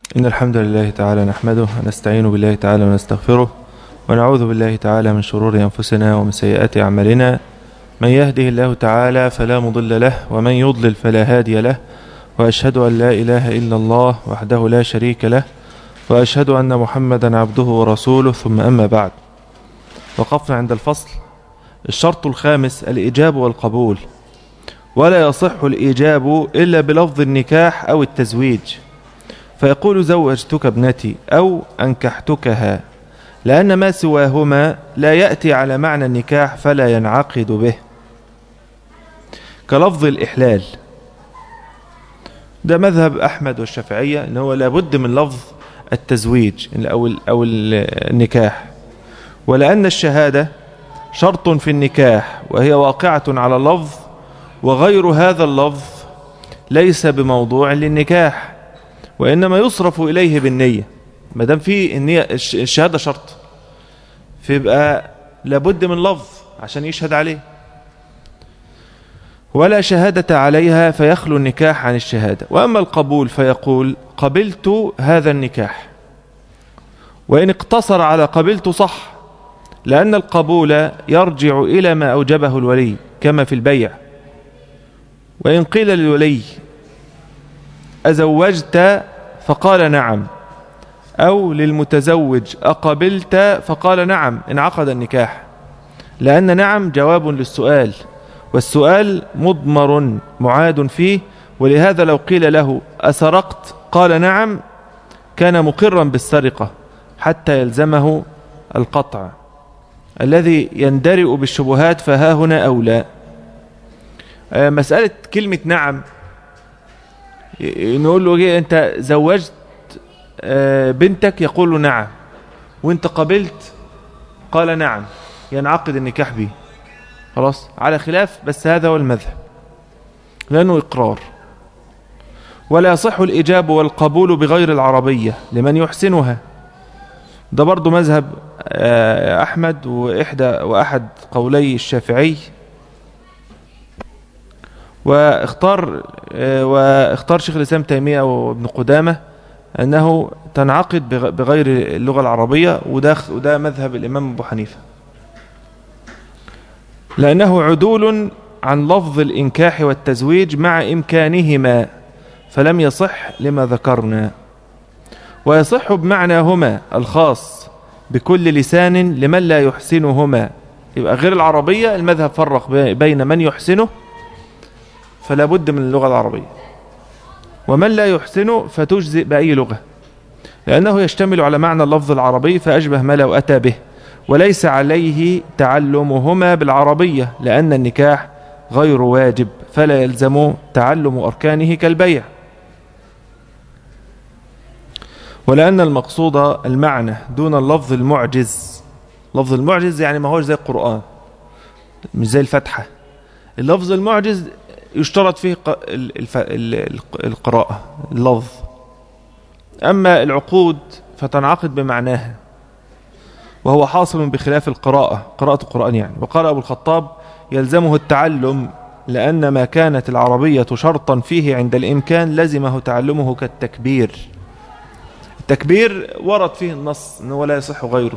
إن الحمد لله تعالى نحمده ونستعين بالله تعالى ونستغفره ونعوذ بالله تعالى من شرور أنفسنا ومن سيئات أعمالنا من يهده الله تعالى فلا مضل له ومن يضلل فلا هادي له وأشهد أن لا إله إلا الله وحده لا شريك له وأشهد أن محمدا عبده ورسوله ثم أما بعد وقفنا عند الفصل الشرط الخامس الإجاب والقبول ولا يصح الإيجاب إلا بلفظ النكاح أو التزويج فيقول زوجتك ابنتي أو أنكحتكها لأن ما سواهما لا يأتي على معنى النكاح فلا ينعقد به كلفظ الإحلال ده مذهب أحمد والشافعية أنه لابد من لفظ التزويج أو, أو النكاح ولأن الشهادة شرط في النكاح وهي واقعة على اللفظ وغير هذا اللفظ ليس بموضوع للنكاح وإنما يصرف إليه بالنية ما دام في النية الشهادة شرط فيبقى لابد من لفظ عشان يشهد عليه ولا شهادة عليها فيخلو النكاح عن الشهادة وأما القبول فيقول قبلت هذا النكاح وإن اقتصر على قبلت صح لأن القبول يرجع إلى ما أوجبه الولي كما في البيع وإن قيل للولي أزوجت فقال نعم أو للمتزوج أقبلت فقال نعم انعقد النكاح لأن نعم جواب للسؤال والسؤال مضمر معاد فيه ولهذا لو قيل له أسرقت قال نعم كان مقرا بالسرقة حتى يلزمه القطع الذي يندرئ بالشبهات فها هنا أولى مسألة كلمة نعم نقول له أنت زوجت بنتك يقول له نعم وانت قبلت قال نعم ينعقد النكاح به خلاص على خلاف بس هذا هو المذهب لأنه إقرار ولا يصح الإجاب والقبول بغير العربية لمن يحسنها ده برضو مذهب أحمد وإحدى وأحد قولي الشافعي واختار واختار شيخ الإسلام تيمية وابن قدامة أنه تنعقد بغير اللغة العربية وده, وده مذهب الإمام أبو حنيفة لأنه عدول عن لفظ الإنكاح والتزويج مع إمكانهما فلم يصح لما ذكرنا ويصح بمعناهما الخاص بكل لسان لمن لا يحسنهما يبقى غير العربية المذهب فرق بين من يحسنه فلا بد من اللغة العربية ومن لا يحسنه فتجزئ بأي لغة لأنه يشتمل على معنى اللفظ العربي فأشبه ما لو أتى به وليس عليه تعلمهما بالعربية لأن النكاح غير واجب فلا يلزم تعلم أركانه كالبيع ولأن المقصود المعنى دون اللفظ المعجز لفظ المعجز يعني ما هوش زي القرآن مش زي الفتحة اللفظ المعجز يشترط فيه القراءة اللفظ أما العقود فتنعقد بمعناها وهو حاصل بخلاف القراءة قراءة القرآن يعني وقال أبو الخطاب يلزمه التعلم لأن ما كانت العربية شرطا فيه عند الإمكان لزمه تعلمه كالتكبير التكبير ورد فيه النص أنه لا يصح غيره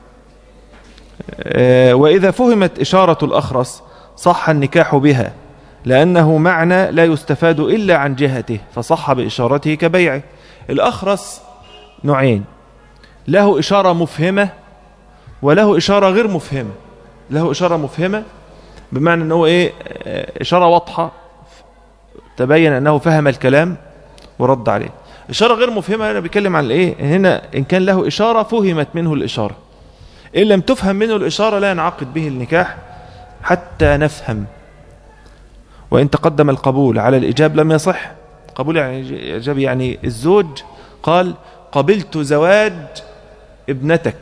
وإذا فهمت إشارة الأخرس صح النكاح بها لأنه معنى لا يستفاد إلا عن جهته فصح بإشارته كبيعه الأخرس نوعين له إشارة مفهمة وله إشارة غير مفهمة له إشارة مفهمة بمعنى أنه إيه إشارة واضحة تبين أنه فهم الكلام ورد عليه إشارة غير مفهمة أنا بيتكلم عن إيه هنا إن كان له إشارة فهمت منه الإشارة إن لم تفهم منه الإشارة لا ينعقد به النكاح حتى نفهم وإن تقدم القبول على الإجاب لم يصح قبول يعني إجاب يعني الزوج قال قبلت زواج ابنتك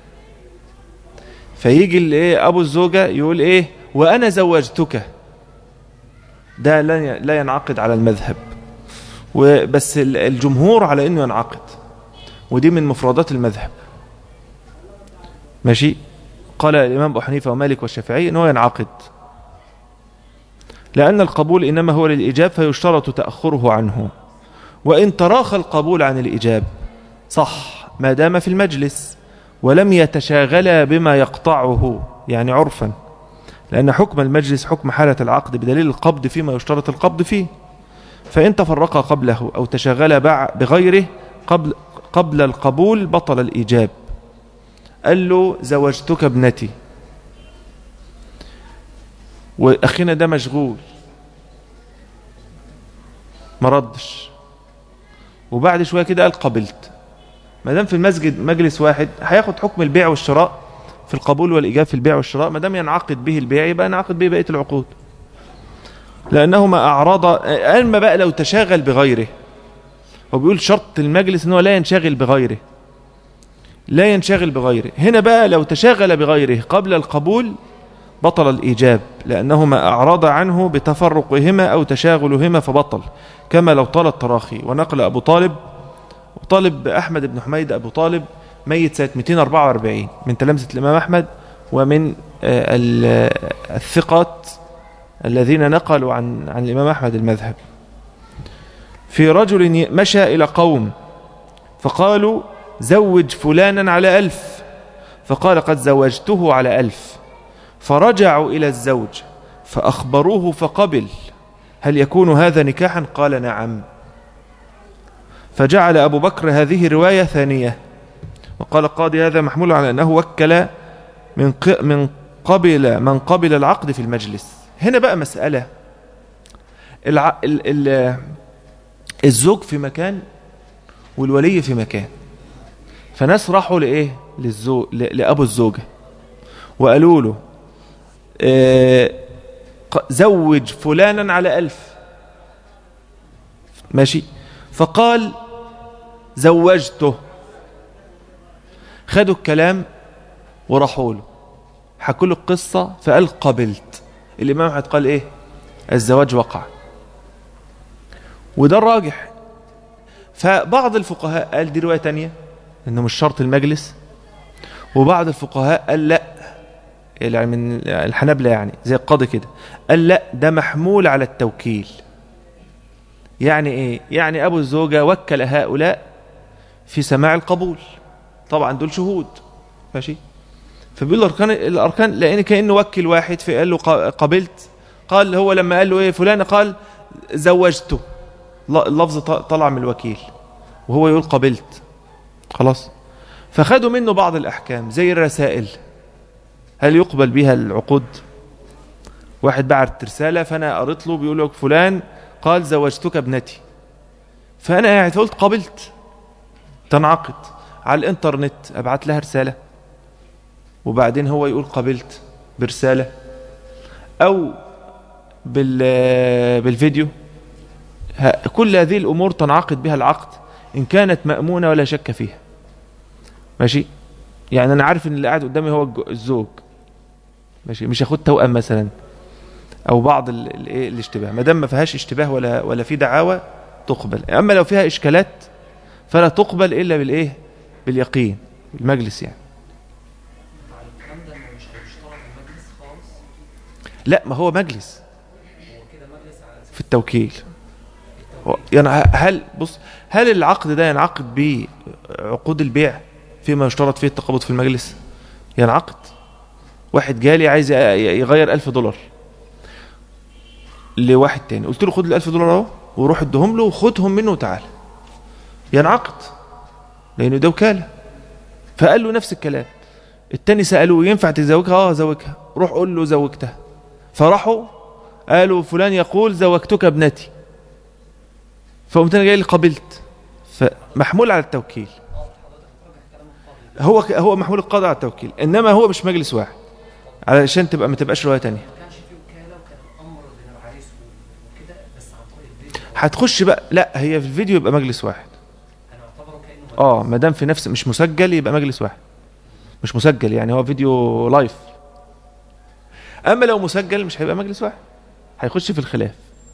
فيجي الايه ابو الزوجة يقول ايه وانا زوجتك ده لا ينعقد على المذهب وبس الجمهور على انه ينعقد ودي من مفردات المذهب ماشي قال الامام ابو حنيفه ومالك والشافعي انه ينعقد لأن القبول إنما هو للإجاب فيشترط تأخره عنه وإن تراخى القبول عن الإجاب صح ما دام في المجلس ولم يتشاغل بما يقطعه يعني عرفا لأن حكم المجلس حكم حالة العقد بدليل القبض فيما يشترط القبض فيه فإن تفرق قبله أو تشاغل بغيره قبل, قبل القبول بطل الإيجاب قال له زوجتك ابنتي وأخينا ده مشغول ما ردش وبعد شوية كده قال قبلت ما دام في المسجد مجلس واحد هياخد حكم البيع والشراء في القبول والإيجاب في البيع والشراء ما دام ينعقد به البيع يبقى ينعقد به بقية العقود لأنهما أعراض أما بقى لو تشاغل بغيره هو بيقول شرط المجلس أنه لا ينشغل بغيره لا ينشغل بغيره هنا بقى لو تشاغل بغيره قبل القبول بطل الإيجاب لأنهما أعرض عنه بتفرقهما أو تشاغلهما فبطل كما لو طال التراخي ونقل أبو طالب طالب أحمد بن حميد أبو طالب ميت سنة 244 من تلامذة الإمام أحمد ومن الثقات الذين نقلوا عن عن الإمام أحمد المذهب في رجل مشى إلى قوم فقالوا زوج فلانا على ألف فقال قد زوجته على ألف فرجعوا إلى الزوج فأخبروه فقبل هل يكون هذا نكاحا قال نعم فجعل أبو بكر هذه رواية ثانية وقال القاضي هذا محمول على أنه وكل من من قبل من قبل العقد في المجلس هنا بقى مسألة الع... ال... ال... الزوج في مكان والولي في مكان فناس راحوا لإيه للزوج لأبو الزوجة وقالوا له اه زوج فلانا على ألف ماشي فقال زوجته خدوا الكلام وراحوا له حكوا له القصة فقال قبلت الإمام أحمد قال إيه الزواج وقع وده الراجح فبعض الفقهاء قال دي رواية تانية انه مش شرط المجلس وبعض الفقهاء قال لا يعني من الحنابلة يعني زي القاضي كده قال لا ده محمول على التوكيل يعني ايه يعني ابو الزوجة وكل هؤلاء في سماع القبول طبعا دول شهود ماشي فبيقول الاركان الاركان لان كانه وكل واحد فقال له قبلت قال هو لما قال له ايه فلان قال زوجته اللفظ طلع من الوكيل وهو يقول قبلت خلاص فخدوا منه بعض الاحكام زي الرسائل هل يقبل بها العقود واحد بعت رساله فانا قريت له بيقول لك فلان قال زوجتك ابنتي فانا قاعد قلت قبلت تنعقد على الانترنت ابعت لها رساله وبعدين هو يقول قبلت برسالة أو بالفيديو كل هذه الأمور تنعقد بها العقد إن كانت مأمونة ولا شك فيها ماشي يعني أنا عارف إن اللي قاعد قدامي هو الزوج ماشي مش هاخد توأم مثلا أو بعض الاشتباه ما دام ما فيهاش اشتباه ولا ولا في دعاوى تقبل أما لو فيها إشكالات فلا تقبل إلا بالإيه باليقين المجلس يعني لا ما هو مجلس في التوكيل يعني هل بص هل العقد ده ينعقد بعقود البيع فيما يشترط فيه التقابض في المجلس ينعقد واحد جالي عايز يغير ألف دولار لواحد تاني قلت له خد الألف دولار اهو وروح ادهم له وخدهم منه وتعالى ينعقد لأنه ده وكالة فقال له نفس الكلام التاني سألوه ينفع تزوجها اه زوجها روح قول له زوجتها فراحوا قالوا فلان يقول زوجتك ابنتي فقمت انا جاي لي قبلت فمحمول على التوكيل هو هو محمول القاضي على التوكيل انما هو مش مجلس واحد علشان تبقى ما تبقاش روايه ثانيه هتخش بقى لا هي في الفيديو يبقى مجلس واحد اه ما دام في نفس مش مسجل يبقى مجلس واحد مش مسجل يعني هو فيديو لايف أما لو مسجل مش هيبقى مجلس واحد هيخش في الخلاف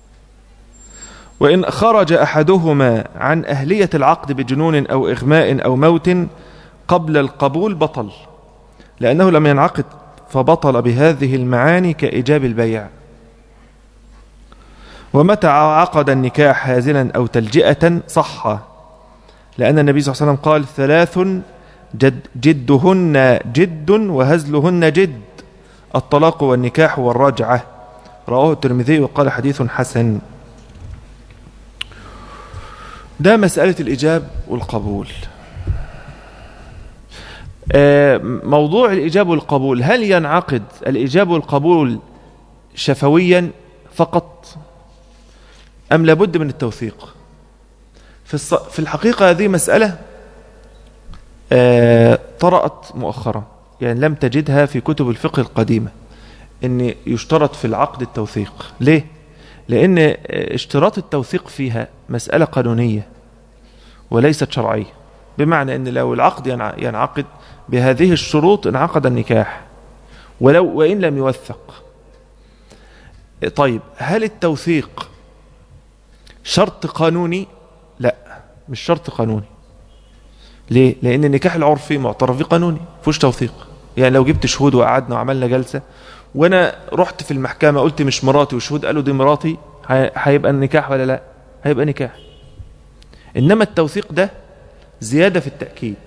وإن خرج أحدهما عن أهلية العقد بجنون أو إغماء أو موت قبل القبول بطل لأنه لم ينعقد فبطل بهذه المعاني كإجاب البيع ومتى عقد النكاح هازلا أو تلجئة صح لأن النبي صلى الله عليه وسلم قال ثلاث جد جدهن جد وهزلهن جد الطلاق والنكاح والرجعة رواه الترمذي وقال حديث حسن ده مسألة الإجاب والقبول آه، موضوع الإجاب والقبول هل ينعقد الإجاب والقبول شفويا فقط أم لابد من التوثيق في, في الحقيقة هذه مسألة آه، طرأت مؤخرا يعني لم تجدها في كتب الفقه القديمة ان يشترط في العقد التوثيق ليه لان اشتراط التوثيق فيها مسألة قانونية وليست شرعية بمعنى ان لو العقد ينعقد بهذه الشروط انعقد النكاح ولو وإن لم يوثق طيب هل التوثيق شرط قانوني لا مش شرط قانوني ليه لان النكاح العرفي معترف به قانوني فيهوش توثيق يعني لو جبت شهود وقعدنا وعملنا جلسه وانا رحت في المحكمه قلت مش مراتي والشهود قالوا دي مراتي هيبقى النكاح ولا لا هيبقى نكاح انما التوثيق ده زياده في التاكيد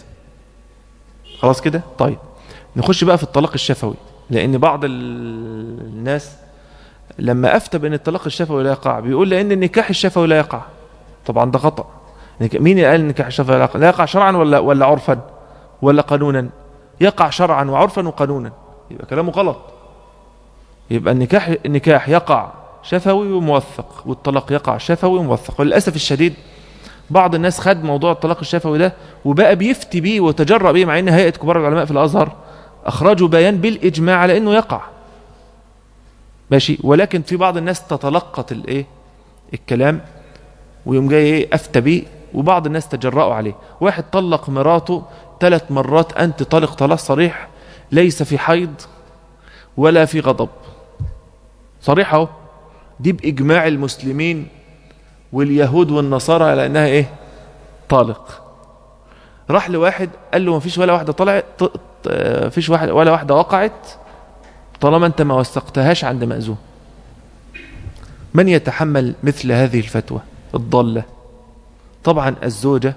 خلاص كده طيب نخش بقى في الطلاق الشفوي لان بعض الناس لما افتى بان الطلاق الشفوي لا يقع بيقول لان النكاح الشفوي لا يقع طبعا ده خطا مين اللي قال النكاح الشفوي لا يقع لا يقع شرعا ولا ولا عرفا ولا قانونا يقع شرعا وعرفا وقانونا يبقى كلامه غلط يبقى النكاح النكاح يقع شفوي وموثق والطلاق يقع شفوي وموثق وللاسف الشديد بعض الناس خد موضوع الطلاق الشفوي ده وبقى بيفتي بيه وتجرأ بيه مع ان هيئه كبار العلماء في الازهر اخرجوا بيان بالاجماع على انه يقع ماشي ولكن في بعض الناس تتلقط الايه الكلام ويوم جاي ايه افتى بيه وبعض الناس تجرأوا عليه واحد طلق مراته ثلاث مرات انت طلق طلاق صريح ليس في حيض ولا في غضب صريح اهو دي باجماع المسلمين واليهود والنصارى على انها ايه طالق راح لواحد قال له ما فيش ولا واحده طلعت فيش واحد ولا واحده وقعت طالما انت ما وثقتهاش عند مأذون من يتحمل مثل هذه الفتوى الضالة طبعا الزوجة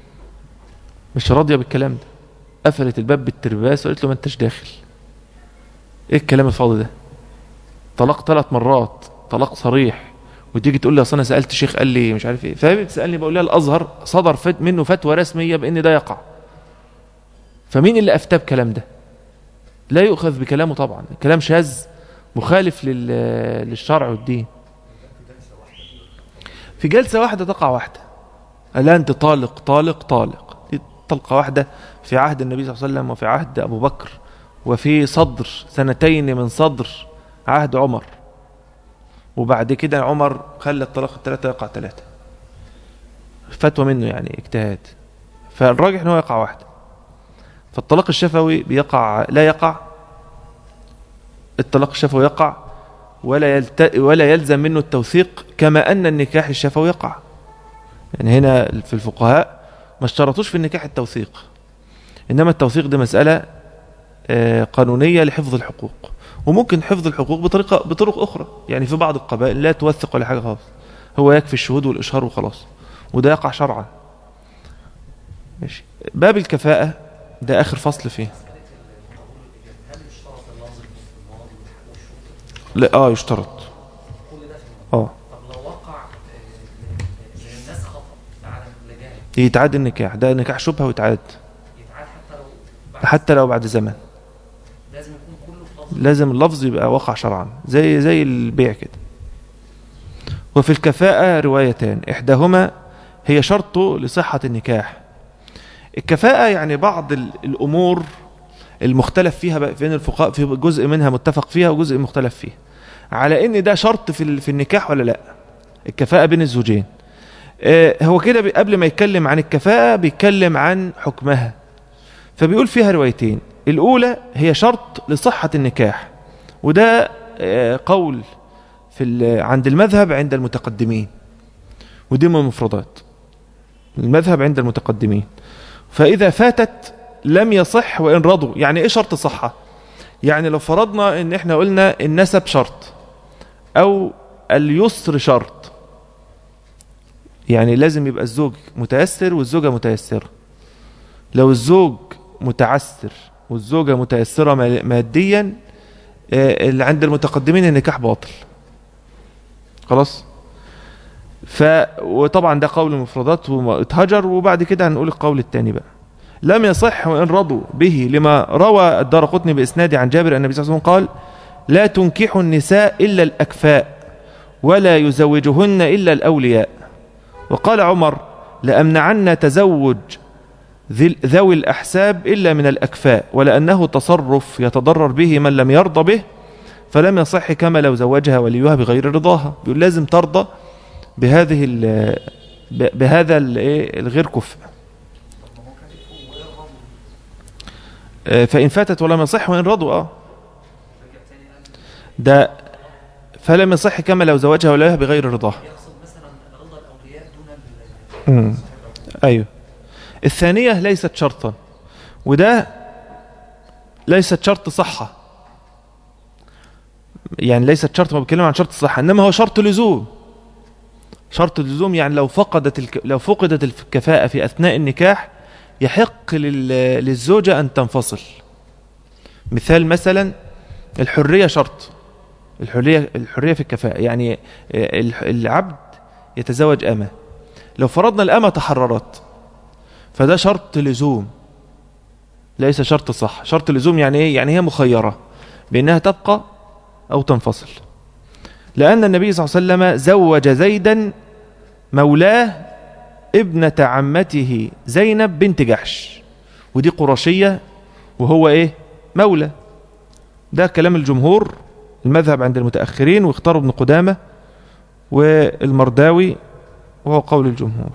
مش راضية بالكلام ده قفلت الباب بالترباس وقالت له ما انتش داخل ايه الكلام الفاضي ده طلاق ثلاث مرات طلاق صريح وتيجي تقول لي اصل انا سالت شيخ قال لي مش عارف ايه فبتسالني بقول لها الازهر صدر فت منه فتوى رسميه بان ده يقع فمين اللي افتى بكلام ده لا يؤخذ بكلامه طبعا كلام شاذ مخالف للشرع والدين في جلسة واحدة تقع واحدة ألا أنت طالق طالق طالق دي طلقة واحدة في عهد النبي صلى الله عليه وسلم وفي عهد أبو بكر وفي صدر سنتين من صدر عهد عمر وبعد كده عمر خلى الطلاق الثلاثة يقع ثلاثة فتوى منه يعني اجتهاد فالراجح انه يقع واحدة فالطلاق الشفوي بيقع لا يقع الطلاق الشفوي يقع ولا يلت... ولا يلزم منه التوثيق كما ان النكاح الشفوي يقع يعني هنا في الفقهاء ما اشترطوش في النكاح التوثيق انما التوثيق دي مسألة آه، قانونية لحفظ الحقوق وممكن حفظ الحقوق بطريقة بطرق أخرى يعني في بعض القبائل لا توثق ولا حاجة خالص هو يكفي الشهود والإشهار وخلاص وده يقع شرعا ماشي باب الكفاءة ده آخر فصل فيه لا اه يشترط اه يتعاد النكاح ده نكاح شبهه ويتعاد حتى لو بعد زمن لازم اللفظ يبقى وقع شرعا زي زي البيع كده وفي الكفاءة روايتان إحداهما هي شرط لصحة النكاح الكفاءة يعني بعض الأمور المختلف فيها بين الفقهاء في جزء منها متفق فيها وجزء مختلف فيها على ان ده شرط في في النكاح ولا لا الكفاءة بين الزوجين آه، هو كده قبل ما يتكلم عن الكفاءة بيتكلم عن حكمها فبيقول فيها روايتين الأولى هي شرط لصحة النكاح وده آه، قول في عند المذهب عند المتقدمين ودي من المفردات المذهب عند المتقدمين فإذا فاتت لم يصح وإن رضوا يعني إيه شرط صحة يعني لو فرضنا إن إحنا قلنا النسب شرط أو اليسر شرط يعني لازم يبقى الزوج متيسر والزوجة متيسرة لو الزوج متعسر والزوجة متيسرة ماديا آه، اللي عند المتقدمين النكاح باطل خلاص ف وطبعا ده قول المفردات واتهجر وبعد كده هنقول القول الثاني بقى لم يصح وإن رضوا به لما روى الدار قطني بإسناد عن جابر أن النبي صلى الله عليه وسلم قال لا تنكح النساء إلا الأكفاء ولا يزوجهن إلا الأولياء وقال عمر لأمنعن تزوج ذوي الأحساب إلا من الأكفاء ولأنه تصرف يتضرر به من لم يرضى به فلم يصح كما لو زوجها وليها بغير رضاها بيقول لازم ترضى بهذه بهذا الغير كفء آه، فإن فاتت ولم يصح وإن رضوا اه ده فلم يصح كما لو زوجها وليها بغير رضاها يقصد مثلا رضا الأولياء دون أيوه الثانية ليست شرطا وده ليست شرط صحة يعني ليست شرط ما بتكلم عن شرط الصحة إنما هو شرط لزوم شرط اللزوم يعني لو فقدت الك... لو فقدت الكفاءة في أثناء النكاح يحق لل... للزوجة أن تنفصل مثال مثلا الحرية شرط الحرية الحرية في الكفاءة يعني العبد يتزوج أمة لو فرضنا الأمة تحررت فده شرط لزوم ليس شرط صح شرط لزوم يعني ايه يعني هي مخيرة بأنها تبقى أو تنفصل لأن النبي صلى الله عليه وسلم زوج زيدا مولاه ابنة عمته زينب بنت جحش ودي قرشية وهو ايه مولى ده كلام الجمهور المذهب عند المتأخرين واختاروا ابن قدامة والمرداوي وهو قول الجمهور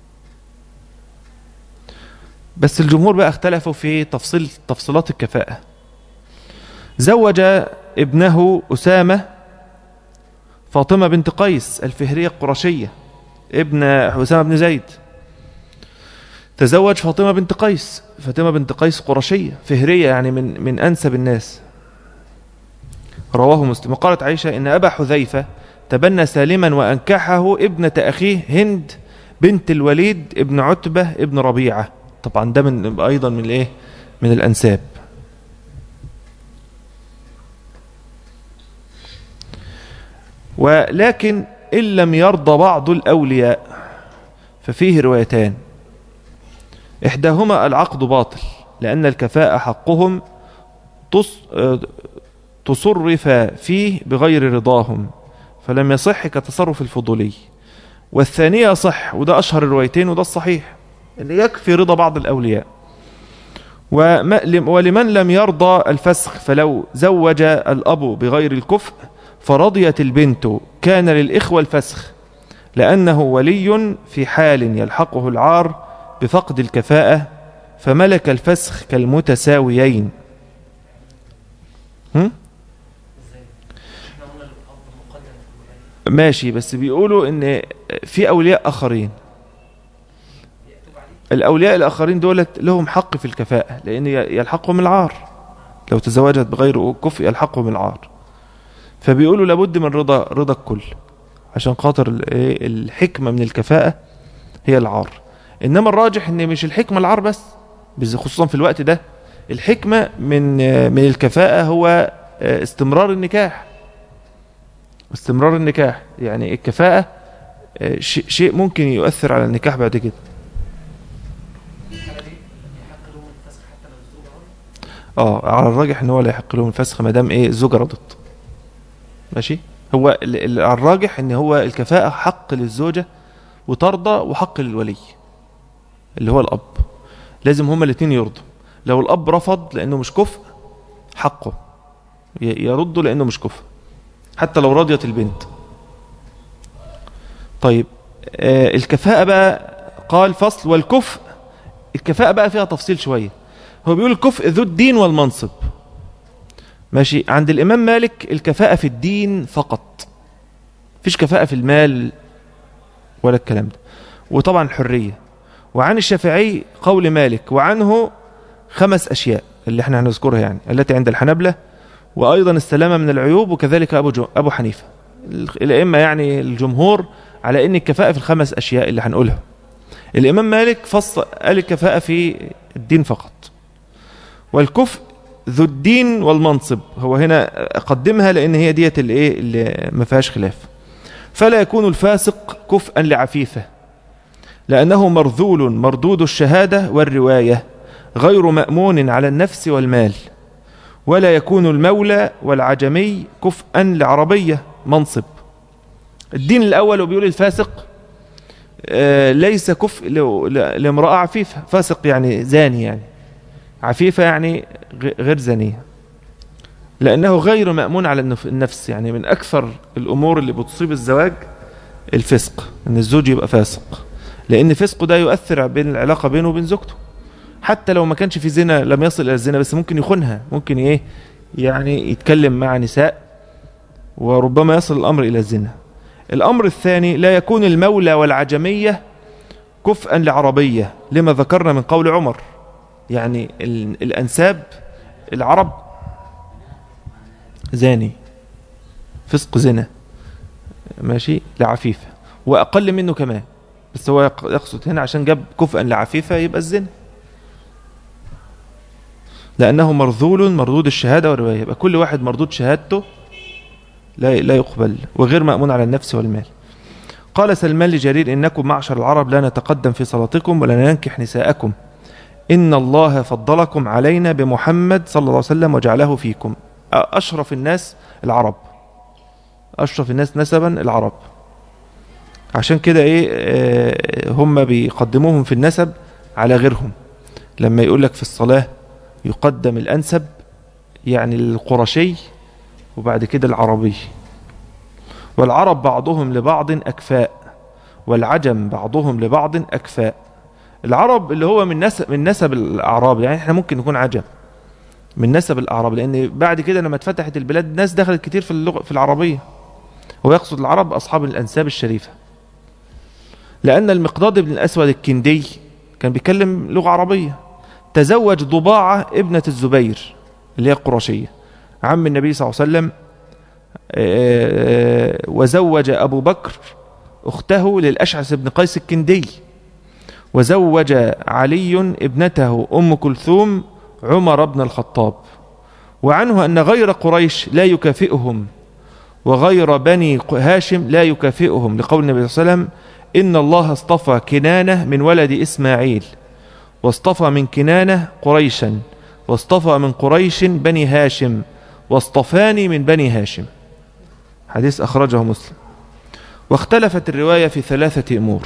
بس الجمهور بقى اختلفوا في تفصيل تفصيلات الكفاءة زوج ابنه أسامة فاطمة بنت قيس الفهرية القرشية ابن أسامة بن زيد تزوج فاطمة بنت قيس فاطمة بنت قيس قرشية فهرية يعني من من أنسب الناس رواه مسلم وقالت عائشة إن أبا حذيفة تبنى سالما وأنكحه ابنة أخيه هند بنت الوليد ابن عتبة ابن ربيعة طبعا ده من أيضا من الإيه من الأنساب ولكن إن لم يرضى بعض الأولياء ففيه روايتان إحداهما العقد باطل لأن الكفاءة حقهم تصرف فيه بغير رضاهم فلم يصح كتصرف الفضولي والثانية صح وده أشهر الروايتين وده الصحيح اللي يكفي رضا بعض الأولياء ولمن لم يرضى الفسخ فلو زوج الأب بغير الكفء فرضيت البنت كان للإخوة الفسخ لأنه ولي في حال يلحقه العار بفقد الكفاءة فملك الفسخ كالمتساويين هم؟ ماشي بس بيقولوا ان في اولياء اخرين الاولياء الاخرين دولت لهم حق في الكفاءة لان يلحقهم العار لو تزوجت بغير كفء يلحقهم العار فبيقولوا لابد من رضا رضا الكل عشان خاطر إيه، الحكمة من الكفاءة هي العار انما الراجح ان مش الحكمة العار بس خصوصا في الوقت ده الحكمة من من الكفاءة هو آه، استمرار النكاح استمرار النكاح يعني الكفاءة آه، شيء ممكن يؤثر على النكاح بعد كده اه على الراجح ان هو لا يحق لهم الفسخ ما دام ايه الزوجه رضت ماشي هو الراجح ان هو الكفاءة حق للزوجة وترضى وحق للولي اللي هو الأب لازم هما الاثنين يرضوا لو الأب رفض لأنه مش كفء حقه يرده لأنه مش كفء حتى لو رضيت البنت طيب آه الكفاءة بقى قال فصل والكفء الكفاءة بقى فيها تفصيل شوية هو بيقول الكفء ذو الدين والمنصب ماشي عند الإمام مالك الكفاءة في الدين فقط فيش كفاءة في المال ولا الكلام ده وطبعا الحرية وعن الشافعي قول مالك وعنه خمس أشياء اللي احنا هنذكرها يعني التي عند الحنبلة وأيضا السلامة من العيوب وكذلك أبو, جو أبو حنيفة الأئمة يعني الجمهور على أن الكفاءة في الخمس أشياء اللي هنقولها الإمام مالك فصل قال الكفاءة في الدين فقط والكفء ذو الدين والمنصب هو هنا أقدمها لأن هي ديت اللي, اللي ما فيهاش خلاف فلا يكون الفاسق كفءا لعفيفة لأنه مرذول مردود الشهادة والرواية غير مأمون على النفس والمال ولا يكون المولى والعجمي كفءا لعربية منصب الدين الأول وبيقول الفاسق آه، ليس كفء لامرأة عفيفة فاسق يعني زاني يعني عفيفة يعني غير زانية لأنه غير مأمون على النفس يعني من أكثر الأمور اللي بتصيب الزواج الفسق أن الزوج يبقى فاسق لأن فسقه ده يؤثر بين العلاقة بينه وبين زوجته حتى لو ما كانش في زنا لم يصل إلى الزنا بس ممكن يخونها ممكن إيه يعني يتكلم مع نساء وربما يصل الأمر إلى الزنا الأمر الثاني لا يكون المولى والعجمية كفءا لعربية لما ذكرنا من قول عمر يعني الأنساب العرب زاني فسق زنا ماشي لعفيفة وأقل منه كمان بس هو يقصد هنا عشان جاب كفءا لعفيفة يبقى الزنا لأنه مرذول مردود الشهادة والرواية يبقى كل واحد مردود شهادته لا لا يقبل وغير مأمون على النفس والمال قال سلمان لجرير إنكم معشر العرب لا نتقدم في صلاتكم ولا ننكح نساءكم إن الله فضلكم علينا بمحمد صلى الله عليه وسلم وجعله فيكم أشرف الناس العرب أشرف الناس نسبا العرب عشان كده إيه آه، هم بيقدموهم في النسب على غيرهم لما يقول لك في الصلاة يقدم الأنسب يعني القرشي وبعد كده العربي والعرب بعضهم لبعض أكفاء والعجم بعضهم لبعض أكفاء العرب اللي هو من نسب من نسب الأعراب يعني احنا ممكن نكون عجم من نسب الأعراب لأن بعد كده لما اتفتحت البلاد ناس دخلت كتير في اللغة في العربية هو يقصد العرب أصحاب الأنساب الشريفة لأن المقداد بن الأسود الكندي كان بيتكلم لغة عربية تزوج ضباعة ابنة الزبير اللي هي القرشية عم النبي صلى الله عليه وسلم آه، آه، وزوج أبو بكر أخته للأشعث بن قيس الكندي وزوج علي ابنته أم كلثوم عمر بن الخطاب وعنه أن غير قريش لا يكافئهم وغير بني هاشم لا يكافئهم لقول النبي صلى الله عليه وسلم إن الله اصطفى كنانة من ولد إسماعيل واصطفى من كنانة قريشا واصطفى من قريش بني هاشم واصطفاني من بني هاشم حديث أخرجه مسلم واختلفت الرواية في ثلاثة أمور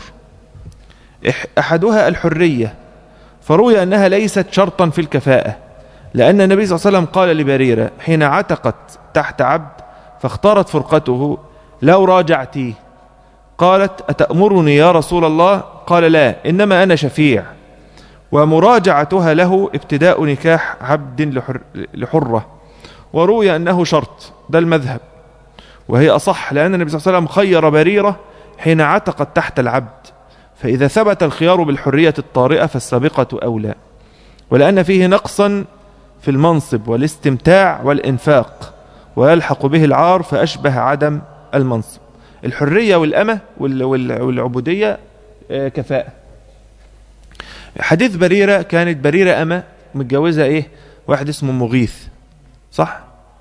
أحدها الحرية فروي أنها ليست شرطا في الكفاءة لأن النبي صلى الله عليه وسلم قال لبريرة حين عتقت تحت عبد فاختارت فرقته لو راجعتي قالت أتأمرني يا رسول الله قال لا إنما أنا شفيع ومراجعتها له ابتداء نكاح عبد لحر لحرة وروي أنه شرط ده المذهب وهي أصح لأن النبي صلى الله عليه وسلم خير بريرة حين عتقت تحت العبد فإذا ثبت الخيار بالحرية الطارئة فالسابقة أولى ولأن فيه نقصا في المنصب والاستمتاع والإنفاق ويلحق به العار فأشبه عدم المنصب الحرية والأمة والعبودية آه، كفاءة حديث بريرة كانت بريرة أمة متجوزة إيه واحد اسمه مغيث صح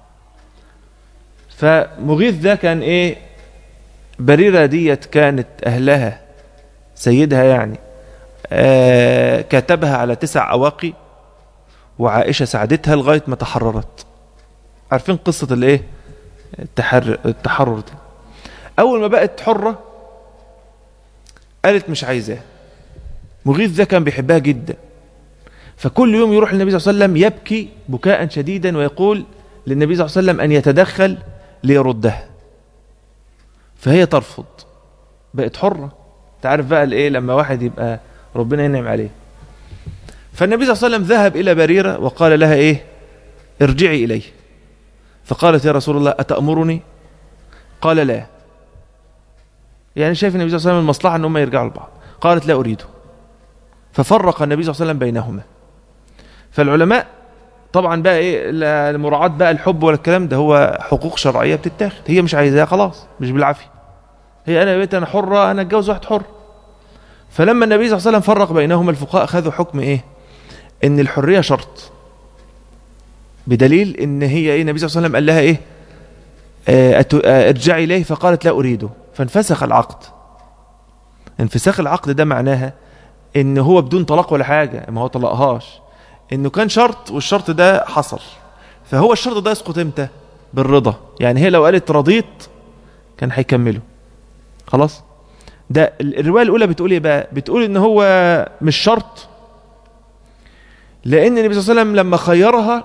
فمغيث ده كان إيه بريرة ديت كانت أهلها سيدها يعني آه كتبها على تسع أواقي وعائشة ساعدتها لغاية ما تحررت عارفين قصة الايه التحرر, التحرر دي أول ما بقت حرة قالت مش عايزاه مغيث ده كان بيحبها جدا فكل يوم يروح للنبي صلى الله عليه وسلم يبكي بكاء شديدا ويقول للنبي صلى الله عليه وسلم أن يتدخل ليردها فهي ترفض بقت حرة تعرف بقى الايه لما واحد يبقى ربنا ينعم عليه فالنبي صلى الله عليه وسلم ذهب إلى بريرة وقال لها إيه ارجعي إليه فقالت يا رسول الله أتأمرني قال لا يعني شايف النبي صلى الله عليه وسلم المصلحة أن هم يرجعوا لبعض قالت لا أريده ففرق النبي صلى الله عليه وسلم بينهما فالعلماء طبعا بقى ايه المراعاة بقى الحب ولا الكلام ده هو حقوق شرعية بتتاخد هي مش عايزاها خلاص مش بالعافية هي انا بيت انا حرة انا اتجوز واحد حر فلما النبي صلى الله عليه وسلم فرق بينهما الفقهاء خذوا حكم ايه ان الحرية شرط بدليل ان هي ايه النبي صلى الله عليه وسلم قال لها ايه آه، أتو- آه، ارجعي اليه فقالت لا اريده فانفسخ العقد انفساخ العقد ده معناها ان هو بدون طلاق ولا حاجة ما هو طلقهاش انه كان شرط والشرط ده حصل فهو الشرط ده يسقط امتى بالرضا يعني هي لو قالت رضيت كان هيكمله خلاص ده ال- الرواية الأولى بتقول إيه بقى؟ بتقول إن هو مش شرط لأن النبي صلى الله عليه وسلم لما خيرها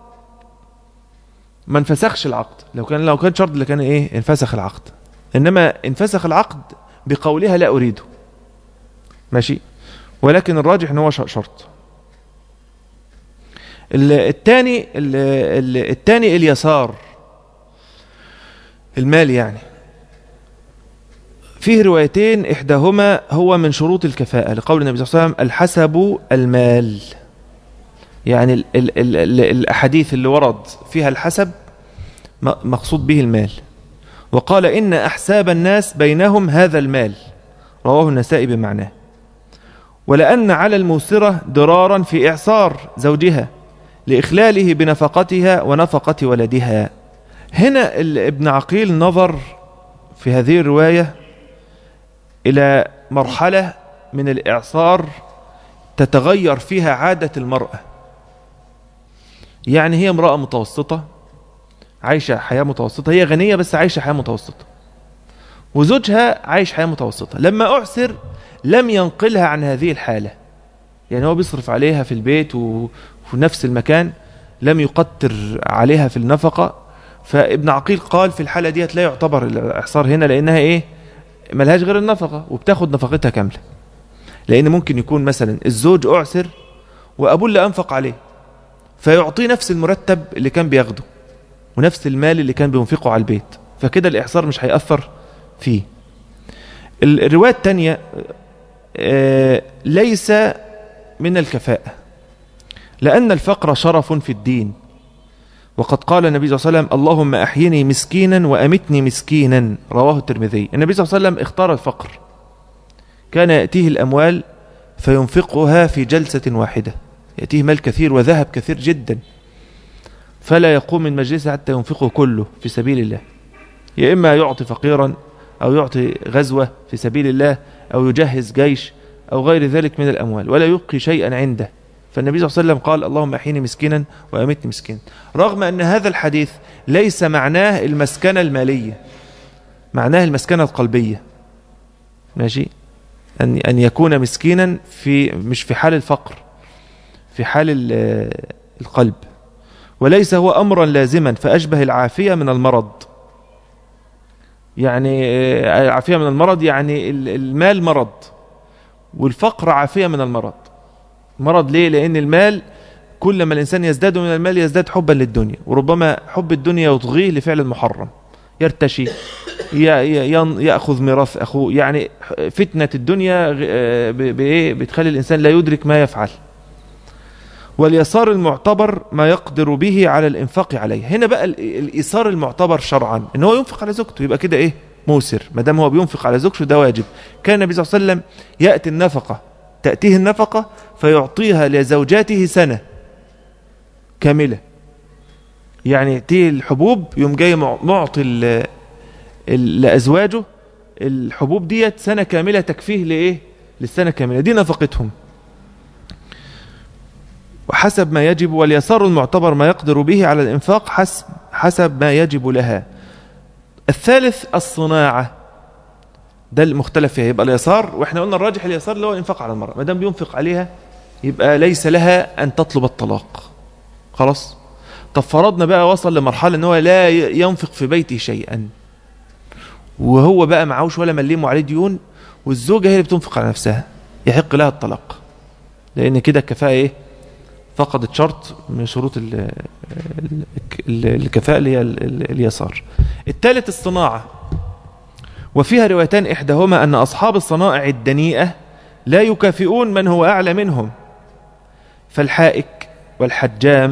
ما انفسخش العقد لو كان لو كان شرط لكان إيه؟ انفسخ العقد إنما انفسخ العقد بقولها لا أريده ماشي ولكن الراجح إن هو ش- شرط ال- التاني ال- ال- التاني اليسار المال يعني فيه روايتين إحداهما هو من شروط الكفاءة لقول النبي صلى الله عليه وسلم الحسب المال يعني ال ال ال ال الأحاديث اللي ورد فيها الحسب م- مقصود به المال وقال إن أحساب الناس بينهم هذا المال رواه النسائي بمعناه ولأن على الموسرة ضرارا في إعصار زوجها لإخلاله بنفقتها ونفقة ولدها هنا ال- ابن عقيل نظر في هذه الرواية إلى مرحلة من الإعصار تتغير فيها عادة المرأة يعني هي امرأة متوسطة عايشة حياة متوسطة هي غنية بس عايشة حياة متوسطة وزوجها عايش حياة متوسطة لما أعسر لم ينقلها عن هذه الحالة يعني هو بيصرف عليها في البيت و- وفي نفس المكان لم يقتر عليها في النفقة فابن عقيل قال في الحالة ديت لا يعتبر الإعصار هنا لأنها إيه ملهاش غير النفقة وبتاخد نفقتها كاملة لأن ممكن يكون مثلا الزوج أعسر وأبوه اللي أنفق عليه فيعطيه نفس المرتب اللي كان بياخده ونفس المال اللي كان بينفقه على البيت فكده الإحصار مش هيأثر فيه ال- الرواية الثانية آه، ليس من الكفاءة لأن الفقر شرف في الدين وقد قال النبي صلى الله عليه وسلم اللهم أحيني مسكينا وأمتني مسكينا رواه الترمذي النبي صلى الله عليه وسلم اختار الفقر كان يأتيه الأموال فينفقها في جلسة واحدة يأتيه مال كثير وذهب كثير جدا فلا يقوم من مجلسه حتى ينفقه كله في سبيل الله يا إما يعطي فقيرا أو يعطي غزوة في سبيل الله أو يجهز جيش أو غير ذلك من الأموال ولا يبقي شيئا عنده فالنبي صلى الله عليه وسلم قال اللهم أحيني مسكينا وأمتني مسكينا رغم أن هذا الحديث ليس معناه المسكنة المالية معناه المسكنة القلبية ماشي أن أن يكون مسكينا في مش في حال الفقر في حال ال- القلب وليس هو أمرا لازما فأشبه العافية من المرض يعني آه، العافية من المرض يعني ال- المال مرض والفقر عافية من المرض مرض ليه لأن المال كل ما الإنسان يزداد من المال يزداد حبا للدنيا وربما حب الدنيا يطغيه لفعل المحرم يرتشي ي- ي- ين- يأخذ ميراث أخوه يعني فتنة الدنيا غ- آه، ب- بإيه بتخلي الإنسان لا يدرك ما يفعل واليسار المعتبر ما يقدر به على الإنفاق عليه هنا بقى ال- الإيسار المعتبر شرعا إن هو ينفق على زوجته يبقى كده إيه موسر ما دام هو بينفق على زوجته ده واجب كان النبي صلى الله عليه وسلم يأتي النفقة تأتيه النفقة فيعطيها لزوجاته سنة كاملة يعني يأتيه الحبوب يوم جاي مع- معطي ال- ال- لأزواجه الحبوب ديت سنة كاملة تكفيه لإيه للسنة كاملة دي نفقتهم وحسب ما يجب واليسار المعتبر ما يقدر به على الإنفاق حسب, حسب ما يجب لها الثالث الصناعة ده المختلف فيها يبقى اليسار واحنا قلنا الراجح اليسار اللي هو الانفاق على المرأة ما دام بينفق عليها يبقى ليس لها أن تطلب الطلاق خلاص طب فرضنا بقى وصل لمرحلة ان هو لا ي- ينفق في بيته شيئا وهو بقى معهوش ولا مليم وعليه ديون والزوجة هي اللي بتنفق على نفسها يحق لها الطلاق لأن كده الكفاءة ايه فقدت شرط من شروط ال ال ال الكفاءة اللي هي ال- ال- اليسار الثالث الصناعة وفيها روايتان إحداهما أن أصحاب الصنائع الدنيئة لا يكافئون من هو أعلى منهم فالحائك والحجام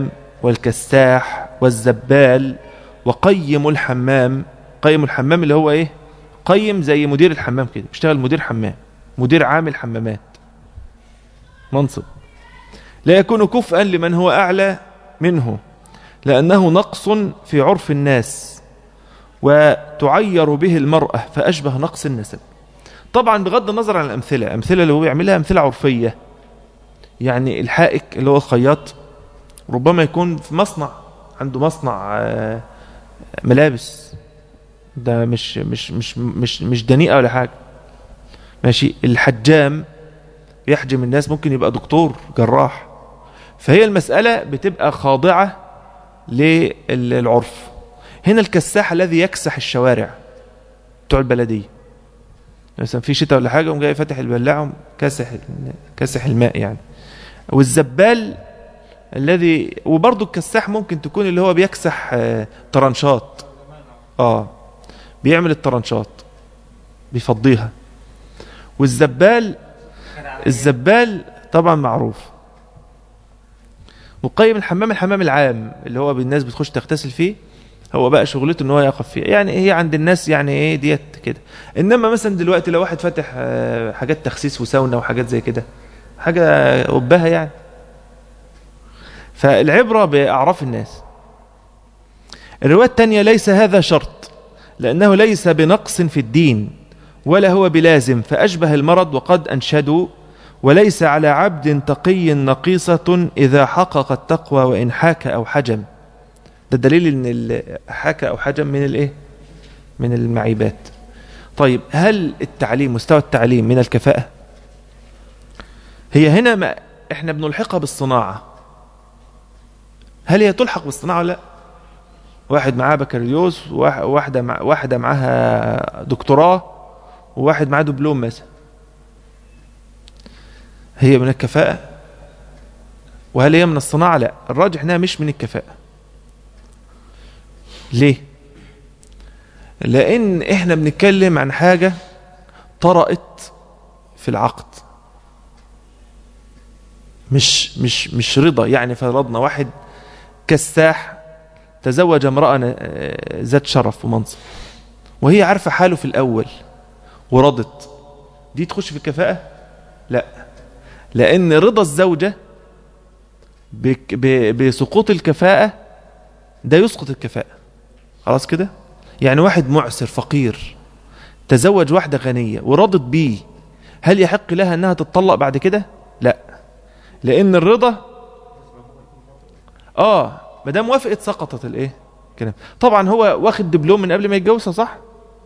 والكساح والزبال وقيم الحمام قيم الحمام اللي هو ايه قيم زي مدير الحمام كده بيشتغل مدير حمام مدير عامل حمامات منصب لا يكون كفءا لمن هو أعلى منه لأنه نقص في عرف الناس وتعير به المرأة فأشبه نقص النسب طبعا بغض النظر عن الأمثلة الأمثلة اللي هو بيعملها أمثلة عرفية يعني الحائك اللي هو الخياط ربما يكون في مصنع عنده مصنع آه، ملابس ده مش مش مش مش مش دنيئة ولا حاجة ماشي الحجام يحجم الناس ممكن يبقى دكتور جراح فهي المسألة بتبقى خاضعة للعرف هنا الكساح الذي يكسح الشوارع بتوع البلدية مثلا في شتاء ولا حاجة وجاي فاتح البلاعة كاسح كاسح الماء يعني والزبال الذي وبرضه الكساح ممكن تكون اللي هو بيكسح آه، طرنشات اه بيعمل الطرنشات بيفضيها والزبال الزبال طبعا معروف مقيم الحمام الحمام العام اللي هو الناس بتخش تغتسل فيه هو بقى شغلته ان هو يقف فيه يعني هي عند الناس يعني ايه ديت كده انما مثلا دلوقتي لو واحد فاتح آه، حاجات تخسيس وساونا وحاجات زي كده حاجه قبها يعني فالعبره باعراف الناس الروايه الثانيه ليس هذا شرط لانه ليس بنقص في الدين ولا هو بلازم فاشبه المرض وقد انشدوا وليس على عبد تقي نقيصة إذا حقق التقوى وإن حاك أو حجم ده دليل ان ال- حاكى او حجم من الايه من المعيبات طيب هل التعليم مستوى التعليم من الكفاءة هي هنا ما احنا بنلحقها بالصناعة هل هي تلحق بالصناعة ولا لا واحد معاه بكالوريوس وواح- واحدة مع واحدة معاها دكتوراه وواحد معاه دبلوم مثلا هي من الكفاءة وهل هي من الصناعة لا الراجح انها مش من الكفاءة ليه لان احنا بنتكلم عن حاجة طرأت في العقد مش مش مش رضا يعني فرضنا واحد كساح تزوج امرأة آه، ذات شرف ومنصب وهي عارفة حاله في الأول ورضت دي تخش في الكفاءة لا لأن رضا الزوجة بك- ب- بسقوط الكفاءة ده يسقط الكفاءة خلاص كده يعني واحد معسر فقير تزوج واحدة غنية ورضت بيه هل يحق لها انها تتطلق بعد كده لا لان الرضا اه ما دام وافقت سقطت الايه كلام طبعا هو واخد دبلوم من قبل ما يتجوزها صح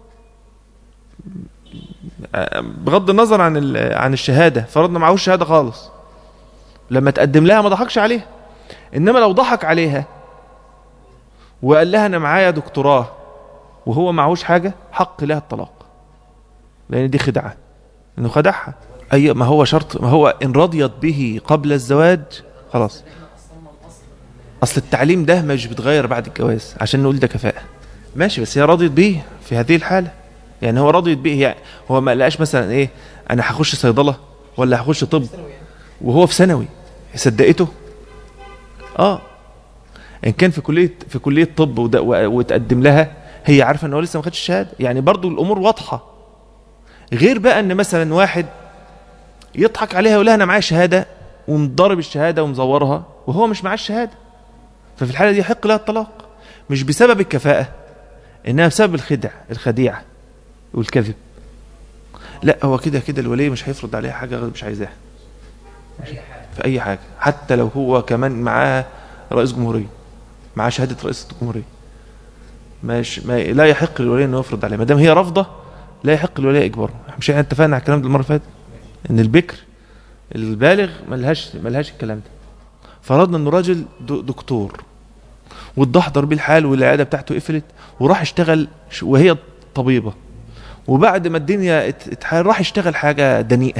آه، بغض النظر عن ال- عن الشهاده فرضنا معهوش شهاده خالص لما تقدم لها ما ضحكش عليها انما لو ضحك عليها وقال لها انا معايا دكتوراه وهو معهوش حاجه حق لها الطلاق لان دي خدعه انه خدعها اي ما هو شرط ما هو ان رضيت به قبل الزواج خلاص اصل التعليم ده مش بيتغير بعد الجواز عشان نقول ده كفاءه ماشي بس هي رضيت بيه في هذه الحاله يعني هو رضيت بيه يعني هو ما لقاش مثلا ايه انا هخش صيدله ولا هخش طب وهو في ثانوي صدقته اه ان كان في كليه في كليه طب وده- و- وتقدم لها هي عارفه ان هو لسه ما خدش الشهاده يعني برضو الامور واضحه غير بقى ان مثلا واحد يضحك عليها يقول لها انا معايا شهاده ومضارب الشهاده ومزورها وهو مش معاه الشهاده ففي الحاله دي يحق لها الطلاق مش بسبب الكفاءه انها بسبب الخدع الخديعه والكذب لا هو كده كده الولي مش هيفرض عليها حاجه غير مش عايزاها في اي حاجه حتى لو هو كمان معاه رئيس جمهوريه معاه شهاده رئيس الجمهوريه مش ما لا يحق للولي انه يفرض عليها ما دام هي رافضه لا يحق للولي اجباره مش احنا اتفقنا على الكلام ده المره اللي فاتت ان البكر البالغ ملهاش ملهاش الكلام ده فرضنا انه راجل د- دكتور واتدحضر بيه الحال والعياده بتاعته قفلت وراح اشتغل ش- وهي طبيبه وبعد ما الدنيا ات- اتحال راح يشتغل حاجه دنيئه